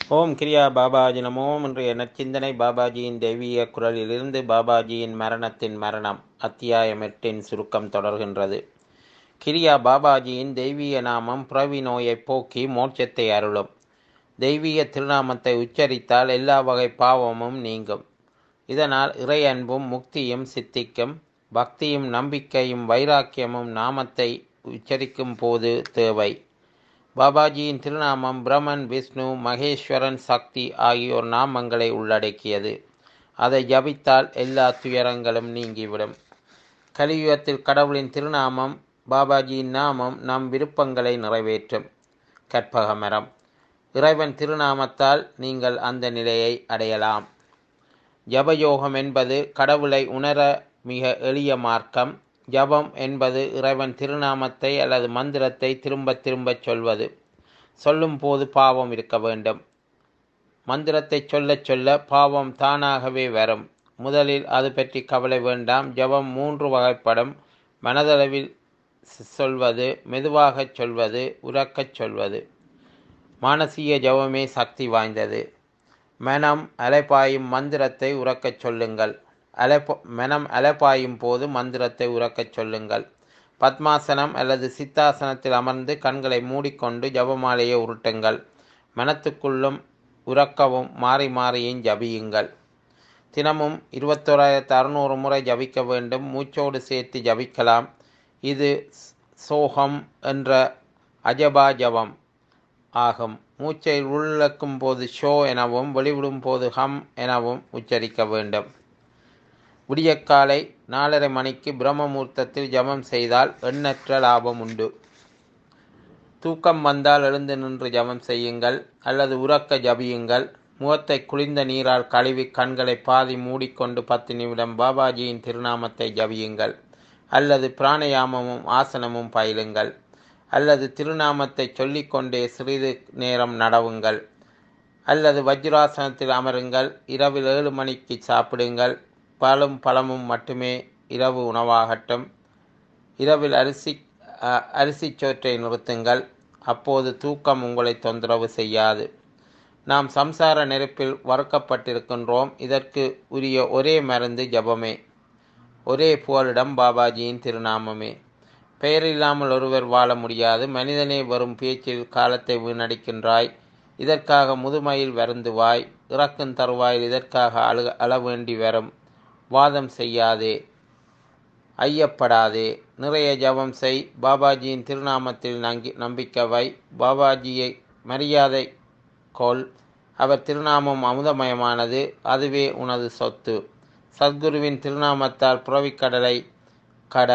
ஓம் கிரியா பாபாஜி நமோ இன்றைய நற்சிந்தனை பாபாஜியின் தெய்வீக குரலிலிருந்து பாபாஜியின் மரணத்தின் மரணம் அத்தியாயம் எட்டின் சுருக்கம் தொடர்கின்றது கிரியா பாபாஜியின் தெய்வீக நாமம் பிறவி நோயை போக்கி மோட்சத்தை அருளும் தெய்வீக திருநாமத்தை உச்சரித்தால் எல்லா வகை பாவமும் நீங்கும் இதனால் இறை அன்பும் முக்தியும் சித்திக்கும் பக்தியும் நம்பிக்கையும் வைராக்கியமும் நாமத்தை உச்சரிக்கும் போது தேவை பாபாஜியின் திருநாமம் பிரமன் விஷ்ணு மகேஸ்வரன் சக்தி ஆகியோர் நாமங்களை உள்ளடக்கியது அதை ஜபித்தால் எல்லா துயரங்களும் நீங்கிவிடும் கலியுகத்தில் கடவுளின் திருநாமம் பாபாஜியின் நாமம் நம் விருப்பங்களை நிறைவேற்றும் கற்பகமரம் இறைவன் திருநாமத்தால் நீங்கள் அந்த நிலையை அடையலாம் ஜபயோகம் என்பது கடவுளை உணர மிக எளிய மார்க்கம் ஜபம் என்பது இறைவன் திருநாமத்தை அல்லது மந்திரத்தை திரும்ப திரும்பச் சொல்வது சொல்லும் போது பாவம் இருக்க வேண்டும் மந்திரத்தை சொல்லச் சொல்ல பாவம் தானாகவே வரும் முதலில் அது பற்றி கவலை வேண்டாம் ஜபம் மூன்று வகைப்படும் மனதளவில் சொல்வது மெதுவாகச் சொல்வது உறக்கச் சொல்வது மானசீக ஜபமே சக்தி வாய்ந்தது மனம் அலைப்பாயும் மந்திரத்தை உறக்கச் சொல்லுங்கள் அலைப்ப மனம் அலைப்பாயும் போது மந்திரத்தை உறக்கச் சொல்லுங்கள் பத்மாசனம் அல்லது சித்தாசனத்தில் அமர்ந்து கண்களை மூடிக்கொண்டு ஜபமாலையை உருட்டுங்கள் மனத்துக்குள்ளும் உறக்கவும் மாறி மாறியும் ஜபியுங்கள் தினமும் இருபத்தோராயிரத்து அறுநூறு முறை ஜபிக்க வேண்டும் மூச்சோடு சேர்த்து ஜபிக்கலாம் இது சோகம் என்ற அஜபா ஜபம் ஆகும் மூச்சை உள்ளக்கும் போது ஷோ எனவும் வெளிவிடும் போது ஹம் எனவும் உச்சரிக்க வேண்டும் விடியற்காலை நாலரை மணிக்கு பிரம்மமூர்த்தத்தில் ஜபம் செய்தால் எண்ணற்ற லாபம் உண்டு தூக்கம் வந்தால் எழுந்து நின்று ஜபம் செய்யுங்கள் அல்லது உறக்க ஜபியுங்கள் முகத்தை குளிர்ந்த நீரால் கழுவி கண்களை பாதி மூடிக்கொண்டு பத்து நிமிடம் பாபாஜியின் திருநாமத்தை ஜபியுங்கள் அல்லது பிராணயாமமும் ஆசனமும் பயிலுங்கள் அல்லது திருநாமத்தை சொல்லிக்கொண்டே சிறிது நேரம் நடவுங்கள் அல்லது வஜ்ராசனத்தில் அமருங்கள் இரவில் ஏழு மணிக்கு சாப்பிடுங்கள் பாலும் பழமும் மட்டுமே இரவு உணவாகட்டும் இரவில் அரிசி அரிசி சோற்றை நிறுத்துங்கள் அப்போது தூக்கம் உங்களை தொந்தரவு செய்யாது நாம் சம்சார நெருப்பில் வறுக்கப்பட்டிருக்கின்றோம் இதற்கு உரிய ஒரே மருந்து ஜபமே ஒரே புகலிடம் பாபாஜியின் திருநாமமே பெயரில்லாமல் ஒருவர் வாழ முடியாது மனிதனே வரும் பேச்சில் காலத்தை வீணடிக்கின்றாய் இதற்காக முதுமையில் வருந்துவாய் இறக்கும் தருவாயில் இதற்காக அழு அழ வேண்டி வரும் வாதம் செய்யாதே ஐயப்படாதே நிறைய ஜபம் செய் பாபாஜியின் திருநாமத்தில் நங்கி நம்பிக்கை வை பாபாஜியை மரியாதை கொள் அவர் திருநாமம் அமுதமயமானது அதுவே உனது சொத்து சத்குருவின் திருநாமத்தால் புறவிக்கடலை கட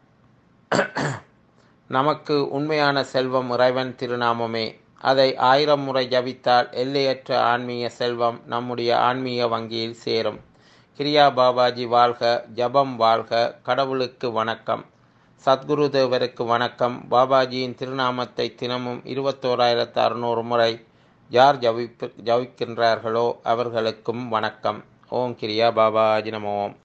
நமக்கு உண்மையான செல்வம் இறைவன் திருநாமமே அதை ஆயிரம் முறை ஜபித்தால் எல்லையற்ற ஆன்மீக செல்வம் நம்முடைய ஆன்மீக வங்கியில் சேரும் கிரியா பாபாஜி வாழ்க ஜபம் வாழ்க கடவுளுக்கு வணக்கம் சத்குரு தேவருக்கு வணக்கம் பாபாஜியின் திருநாமத்தை தினமும் இருபத்தோராயிரத்து அறுநூறு முறை யார் ஜபிப்பு ஜபிக்கின்றார்களோ அவர்களுக்கும் வணக்கம் ஓம் கிரியா பாபாஜி நமோம்